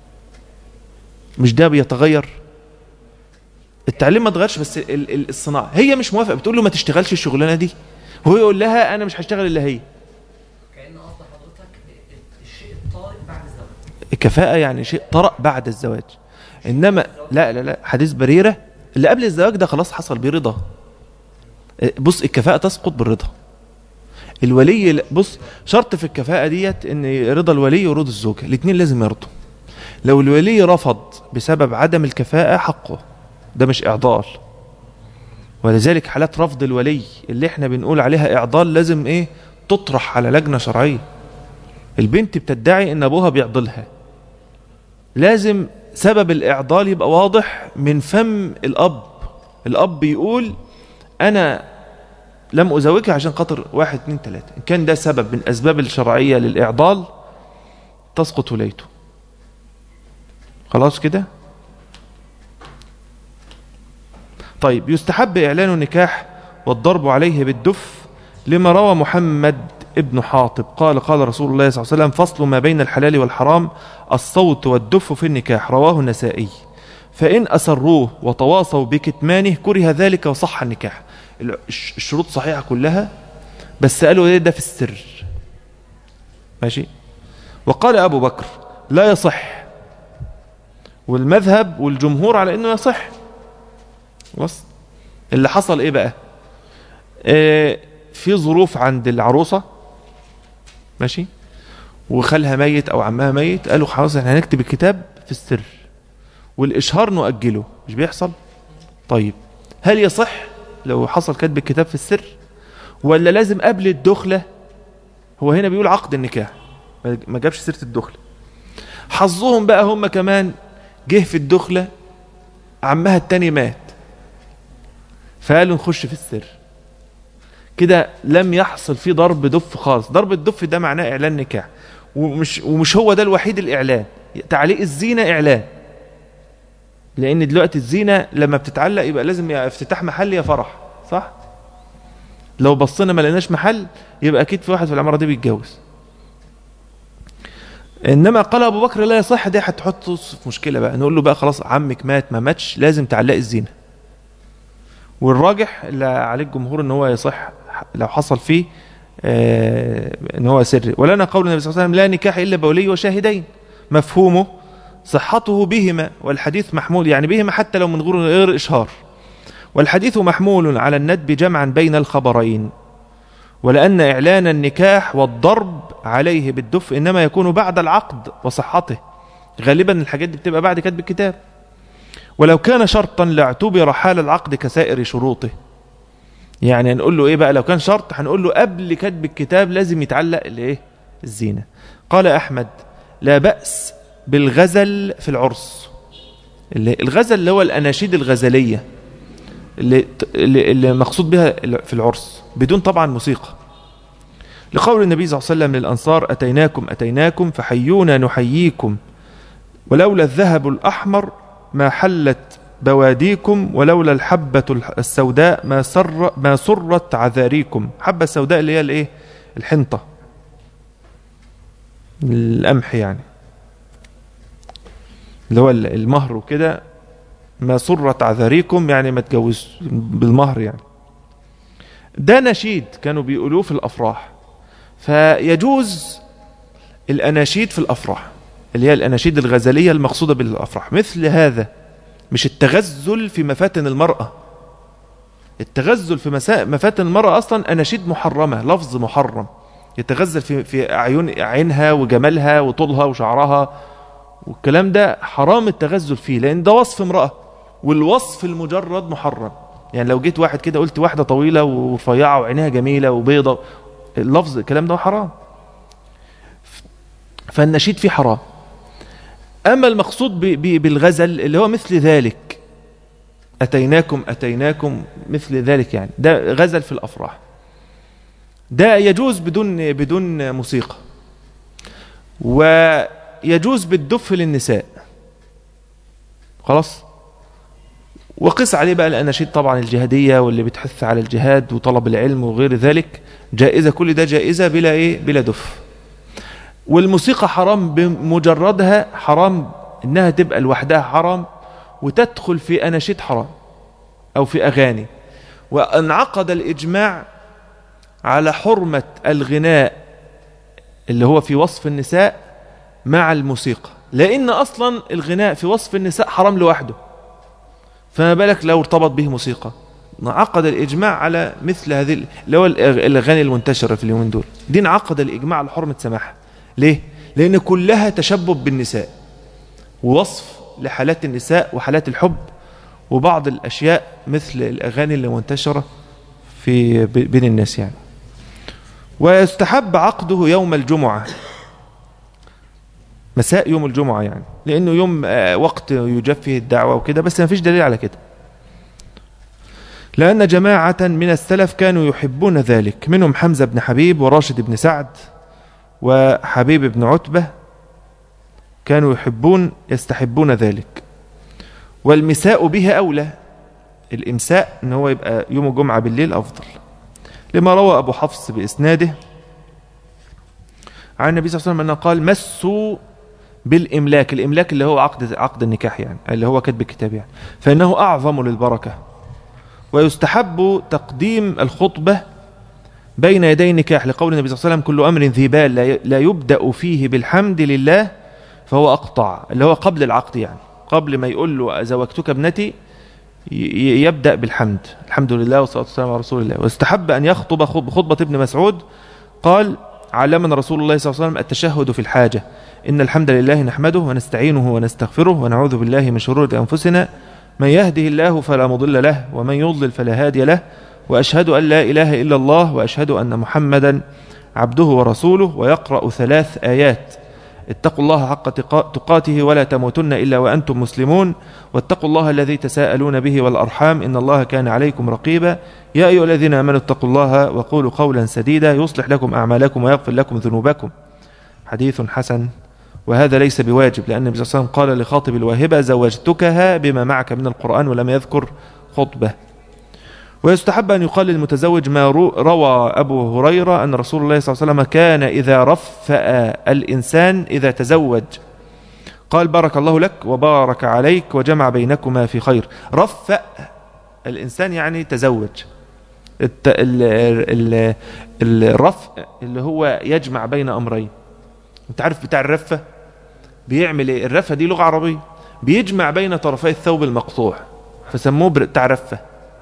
مش ده بيتغير التعليم ما اتغيرش بس ال- ال- الصناعه هي مش موافقه بتقول له ما تشتغلش الشغلانه دي هو يقول لها انا مش هشتغل الا هي كأن قصد حضرتك الشيء الطارئ بعد الزواج الكفاءة يعني شيء طرأ بعد الزواج إنما لا لا لا حديث بريرة اللي قبل الزواج ده خلاص حصل بيه رضا بص الكفاءة تسقط بالرضا الولي بص شرط في الكفاءة ديت ان رضا الولي ورضا الزوجة الاثنين لازم يرضوا لو الولي رفض بسبب عدم الكفاءة حقه ده مش اعضال ولذلك حالات رفض الولي اللي احنا بنقول عليها اعضال لازم ايه تطرح على لجنة شرعية البنت بتدعي ان ابوها بيعضلها لازم سبب الاعضال يبقى واضح من فم الاب الاب يقول انا لم ازوجك عشان خاطر واحد اتنين تلاتة ان كان ده سبب من اسباب الشرعية للاعضال تسقط ولايته خلاص كده طيب يستحب إعلان النكاح والضرب عليه بالدف لما روى محمد ابن حاطب قال قال رسول الله صلى الله عليه وسلم فصل ما بين الحلال والحرام الصوت والدف في النكاح رواه النسائي فإن أسروه وتواصوا بكتمانه كره ذلك وصح النكاح الش- الشروط صحيحة كلها بس قالوا ايه ده في السر ماشي وقال أبو بكر لا يصح والمذهب والجمهور على انه يصح خلاص اللي حصل ايه بقى آه في ظروف عند العروسة ماشي وخالها ميت او عمها ميت قالوا خلاص احنا هنكتب الكتاب في السر والاشهار نؤجله مش بيحصل طيب هل يصح لو حصل كتب الكتاب في السر ولا لازم قبل الدخلة هو هنا بيقول عقد النكاح ما- ما جابش سيرة الدخلة حظهم بقى هم كمان جه في الدخلة عمها التاني مات فقالوا نخش في السر كده لم يحصل فيه ضرب دف خالص ضرب الدف ده معناه اعلان نكاح ومش ومش هو ده الوحيد الاعلان تعليق الزينه اعلان لان دلوقتي الزينه لما بتتعلق يبقى لازم يا افتتاح محل يا فرح صح لو بصينا ما لقيناش محل يبقى اكيد في واحد في العماره دي بيتجوز انما قال ابو بكر لا يصح دي هتحطه في مشكله بقى نقول له بقى خلاص عمك مات ما ماتش لازم تعلق الزينه والراجح اللي عليه الجمهور ان هو يصح لو حصل فيه آه ان هو سر ولنا قول النبي صلى الله عليه وسلم لا نكاح الا بولي وشاهدين مفهومه صحته بهما والحديث محمول يعني بهما حتى لو من غير غير اشهار والحديث محمول على الندب جمعا بين الخبرين ولأن إعلان النكاح والضرب عليه بالدف إنما يكون بعد العقد وصحته غالبا الحاجات دي بتبقى بعد كتب الكتاب ولو كان شرطا لاعتبر حال العقد كسائر شروطه يعني هنقول له ايه بقى لو كان شرط هنقول له قبل كتب الكتاب لازم يتعلق الايه الزينة قال احمد لا بأس بالغزل في العرس اللي الغزل اللي هو الاناشيد الغزلية اللي, اللي, اللي مقصود بها في العرس بدون طبعا موسيقى لقول النبي صلى الله عليه وسلم للأنصار أتيناكم أتيناكم فحيونا نحييكم ولولا الذهب الأحمر ما حلت بواديكم ولولا الحبة السوداء ما سر ما سرت عذاريكم حبة السوداء اللي هي الايه الحنطة القمح يعني اللي هو المهر وكده ما سرت عذاريكم يعني ما تجوز بالمهر يعني ده نشيد كانوا بيقولوه في الأفراح فيجوز الأناشيد في الأفراح اللي هي الأناشيد الغزلية المقصودة بالأفراح مثل هذا مش التغزل في مفاتن المرأة التغزل في مسا... مفاتن المرأة أصلا أناشيد محرمة لفظ محرم يتغزل في في عيون عينها وجمالها وطولها وشعرها والكلام ده حرام التغزل فيه لأن ده وصف امرأة والوصف المجرد محرم يعني لو جيت واحد كده قلت واحدة طويلة ورفيعة وعينها جميلة وبيضة اللفظ الكلام ده حرام فالنشيد فيه حرام أما المقصود بالغزل اللي هو مثل ذلك أتيناكم أتيناكم مثل ذلك يعني ده غزل في الأفراح ده يجوز بدون بدون موسيقى ويجوز بالدف للنساء خلاص وقس عليه بقى الأناشيد طبعا الجهادية واللي بتحث على الجهاد وطلب العلم وغير ذلك جائزة كل ده جائزة بلا إيه بلا دف والموسيقى حرام بمجردها حرام إنها تبقى لوحدها حرام وتدخل في أناشيد حرام أو في أغاني وانعقد الإجماع على حرمة الغناء اللي هو في وصف النساء مع الموسيقى لأن أصلا الغناء في وصف النساء حرام لوحده فما بالك لو ارتبط به موسيقى عقد الإجماع على مثل هذه ال- اللي هو الأغ- الأغاني المنتشرة في اليومين دول دين عقد الإجماع على حرمة سماحها ليه؟ لأن كلها تشبب بالنساء ووصف لحالات النساء وحالات الحب وبعض الأشياء مثل الأغاني اللي منتشرة في ب- بين الناس يعني ويستحب عقده يوم الجمعة مساء يوم الجمعة يعني لأنه يوم آه، وقت يجاب فيه الدعوة وكده بس ما فيش دليل على كده لأن جماعة من السلف كانوا يحبون ذلك منهم حمزة بن حبيب وراشد بن سعد وحبيب بن عتبة كانوا يحبون يستحبون ذلك والمساء بها أولى الإمساء إن هو يبقى يوم الجمعة بالليل أفضل لما روى أبو حفص بإسناده عن النبي صلى الله عليه وسلم أنه قال مسوا بالإملاك الإملاك اللي هو عقد عقد النكاح يعني اللي هو كتب الكتاب يعني فإنه أعظم للبركة ويستحب تقديم الخطبة بين يدي النكاح لقول النبي صلى الله عليه وسلم كل أمر ذي بال لا ي- لا يبدأ فيه بالحمد لله فهو أقطع اللي هو قبل العقد يعني قبل ما يقول له زوجتك ابنتي ي- ي- يبدأ بالحمد الحمد لله والصلاة والسلام على رسول الله واستحب أن يخطب خطب- خطبة ابن مسعود قال علمنا رسول الله صلى الله عليه وسلم التشهد في الحاجة إن الحمد لله نحمده ونستعينه ونستغفره ونعوذ بالله من شرور أنفسنا من يهده الله فلا مضل له ومن يضلل فلا هادي له وأشهد أن لا إله إلا الله وأشهد أن محمدا عبده ورسوله ويقرأ ثلاث آيات اتقوا الله حق تقا- تقاته ولا تموتن إلا وأنتم مسلمون واتقوا الله الذي تساءلون به والأرحام إن الله كان عليكم رقيبا يا أيها الذين آمنوا اتقوا الله وقولوا قولا سديدا يصلح لكم أعمالكم ويغفر لكم ذنوبكم حديث حسن وهذا ليس بواجب لأن النبي صلى الله عليه وسلم قال لخاطب الواهبة زوجتكها بما معك من القرآن ولم يذكر خطبة ويستحب أن يقال للمتزوج ما رو- روى أبو هريرة أن رسول الله صلى الله عليه وسلم كان إذا رفأ الإنسان إذا تزوج قال بارك الله لك وبارك عليك وجمع بينكما في خير رفأ الإنسان يعني تزوج الت... ال... ال... ال... الرفء اللي هو يجمع بين أمرين انت عارف بتاع الرفة بيعمل ايه الرفة دي لغة عربية بيجمع بين طرفي الثوب المقطوع فسموه بر- بتاع رفة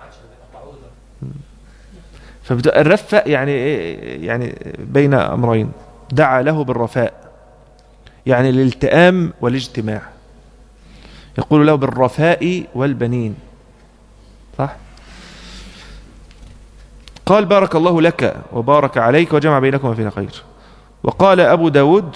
فالرفة يعني إيه؟ يعني بين أمرين دعا له بالرفاء يعني الالتئام والاجتماع يقول له بالرفاء والبنين صح قال بارك الله لك وبارك عليك وجمع بينكما في خير وقال أبو داود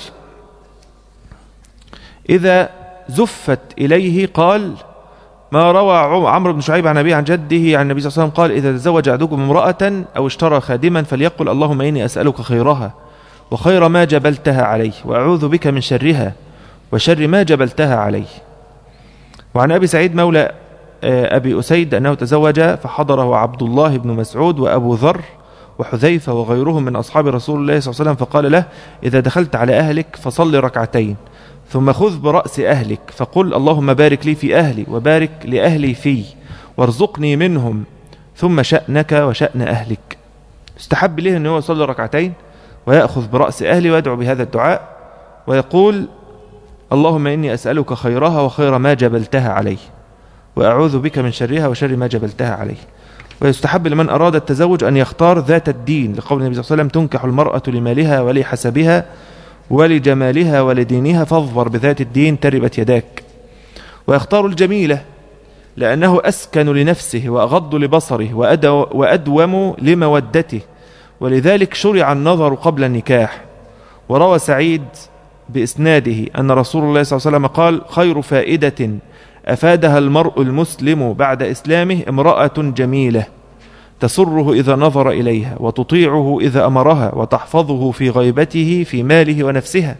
إذا زفت إليه قال ما روى عم- عمرو بن شعيب عن أبيه عن جده عن النبي صلى الله عليه وسلم قال إذا تزوج أحدكم امرأة أو اشترى خادما فليقل اللهم إني أسألك خيرها وخير ما جبلتها عليه وأعوذ بك من شرها وشر ما جبلتها عليه وعن أبي سعيد مولى آه، أبي أسيد أنه تزوج فحضره عبد الله بن مسعود وأبو ذر وحذيفة وغيرهم من أصحاب رسول الله صلى الله عليه وسلم فقال له إذا دخلت على أهلك فصل ركعتين ثم خذ برأس أهلك فقل اللهم بارك لي في أهلي وبارك لأهلي في وارزقني منهم ثم شأنك وشأن أهلك استحب له أنه يصلي ركعتين ويأخذ برأس أهلي ويدعو بهذا الدعاء ويقول اللهم إني أسألك خيرها وخير ما جبلتها عليه وأعوذ بك من شرها وشر ما جبلتها عليه ويستحب لمن أراد التزوج أن يختار ذات الدين لقول النبي صلى الله عليه وسلم تنكح المرأة لمالها ولحسبها ولجمالها ولدينها فاظفر بذات الدين تربت يداك ويختار الجميلة لأنه أسكن لنفسه وأغض لبصره وأدو- وأدوم لمودته ولذلك شرع النظر قبل النكاح وروى سعيد بإسناده أن رسول الله صلى الله عليه وسلم قال خير فائدة أفادها المرء المسلم بعد إسلامه امرأة جميلة تسره إذا نظر إليها وتطيعه إذا أمرها وتحفظه في غيبته في ماله ونفسها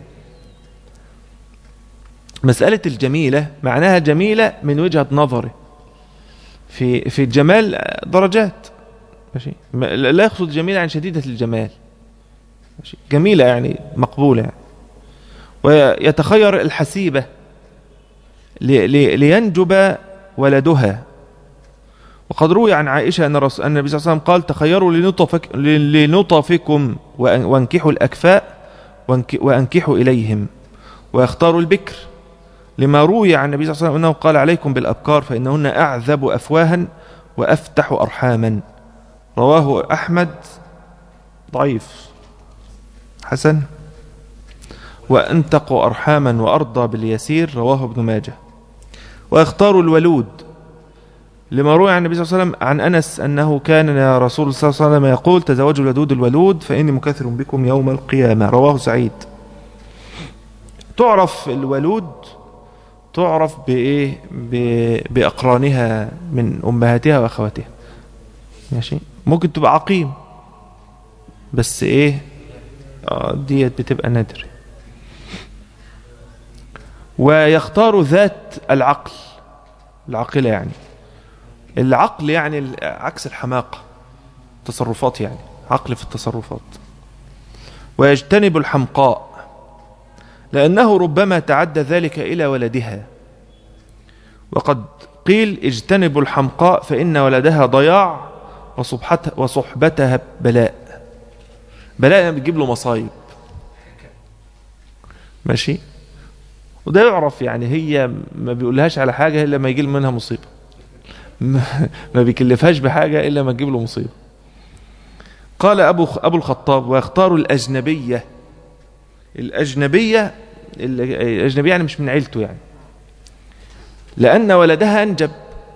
مسألة الجميلة معناها جميلة من وجهة نظره في في الجمال درجات ماشي ما- لا يقصد جميلة عن شديدة الجمال ماشي جميلة يعني مقبولة يعني. ويتخير الحسيبة لي- لي- لينجب ولدها وقد روي عن عائشة أن رس- أن النبي صلى الله عليه وسلم قال تخيروا لنطفك ل- لنطفكم وأن- وانكحوا الأكفاء وانك- وأنكحوا إليهم ويختار البكر لما روي عن النبي صلى الله عليه وسلم أنه قال عليكم بالأبكار فإنهن أعذب أفواها وأفتح أرحاما رواه أحمد ضعيف حسن وأنتق أرحاما وأرضى باليسير رواه ابن ماجه ويختار الولود لما روي عن النبي صلى الله عليه وسلم عن أنس أنه كان يا رسول الله صلى الله عليه وسلم يقول تزوجوا الودود الولود فإني مكثر بكم يوم القيامة رواه سعيد تعرف الولود تعرف بإيه ب- بأقرانها من أمهاتها وأخواتها ماشي ممكن تبقى عقيم بس إيه آه، ديت بتبقى نادر ويختار ذات العقل العاقلة يعني العقل يعني ال- عكس الحماقة تصرفات يعني عقل في التصرفات ويجتنب الحمقاء لأنه ربما تعدى ذلك إلى ولدها وقد قيل اجتنبوا الحمقاء فإن ولدها ضياع وصحبتها, وصحبتها بلاء بلاء يعني بتجيب له مصايب ماشي وده يعرف يعني هي ما بيقولهاش على حاجة إلا ما يجي منها مصيبة ما ما بيكلفهاش بحاجة إلا ما تجيب له مصيبة قال أبو, أبو الخطاب ويختار الأجنبية الأجنبية الأجنبية يعني مش من عيلته يعني لأن ولدها أنجب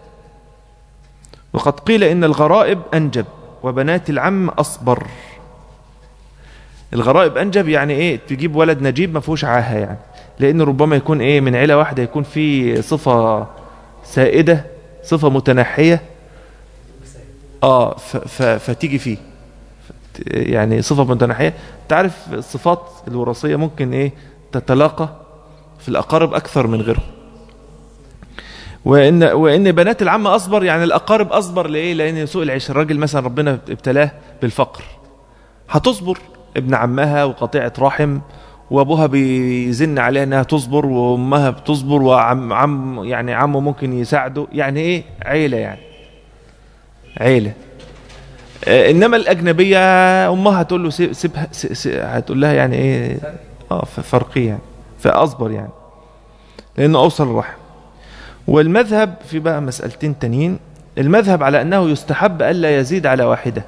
وقد قيل إن الغرائب أنجب وبنات العم أصبر الغرائب أنجب يعني إيه تجيب ولد نجيب ما فيهوش عاهة يعني لأن ربما يكون إيه من عيلة واحدة يكون في صفة سائدة صفة متنحية آه ف ف فتيجي فيه فت- يعني صفة متنحية تعرف الصفات الوراثية ممكن إيه تتلاقى في الأقارب أكثر من غيرهم وإن, وإن بنات العم أصبر يعني الأقارب أصبر لإيه لأن سوء العيش الراجل مثلا ربنا ابتلاه بالفقر هتصبر ابن عمها وقطيعة رحم وابوها بيزن عليها انها تصبر وامها بتصبر وعم عم يعني عمه ممكن يساعده يعني ايه عيله يعني عيله آه، انما الاجنبيه امها هتقول له سيب- سيبها س- س- هتقول لها يعني ايه اه ف- فرقيه يعني فاصبر يعني لانه اوصل الرحم والمذهب في بقى مسألتين تانيين المذهب على أنه يستحب ألا يزيد على واحدة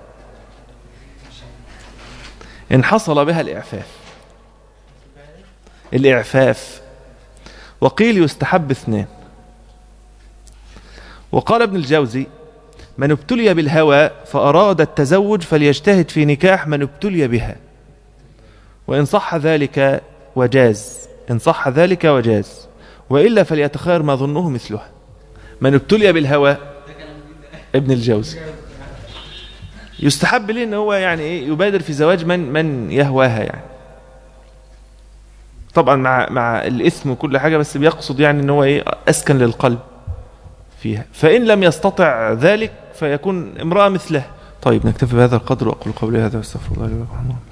إن حصل بها الإعفاف الإعفاف وقيل يستحب اثنان وقال ابن الجوزي من ابتلي بالهوى فأراد التزوج فليجتهد في نكاح من ابتلي بها وإن صح ذلك وجاز إن صح ذلك وجاز وإلا فليتخير ما ظنه مثلها من ابتلي بالهوى ابن الجوزي يستحب ليه ان هو يعني ايه يبادر في زواج من من يهواها يعني طبعا مع مع الاثم وكل حاجه بس بيقصد يعني ان هو ايه اسكن للقلب فيها فان لم يستطع ذلك فيكون امراه مثله طيب نكتفي بهذا القدر واقول قولي هذا واستغفر الله لي ولكم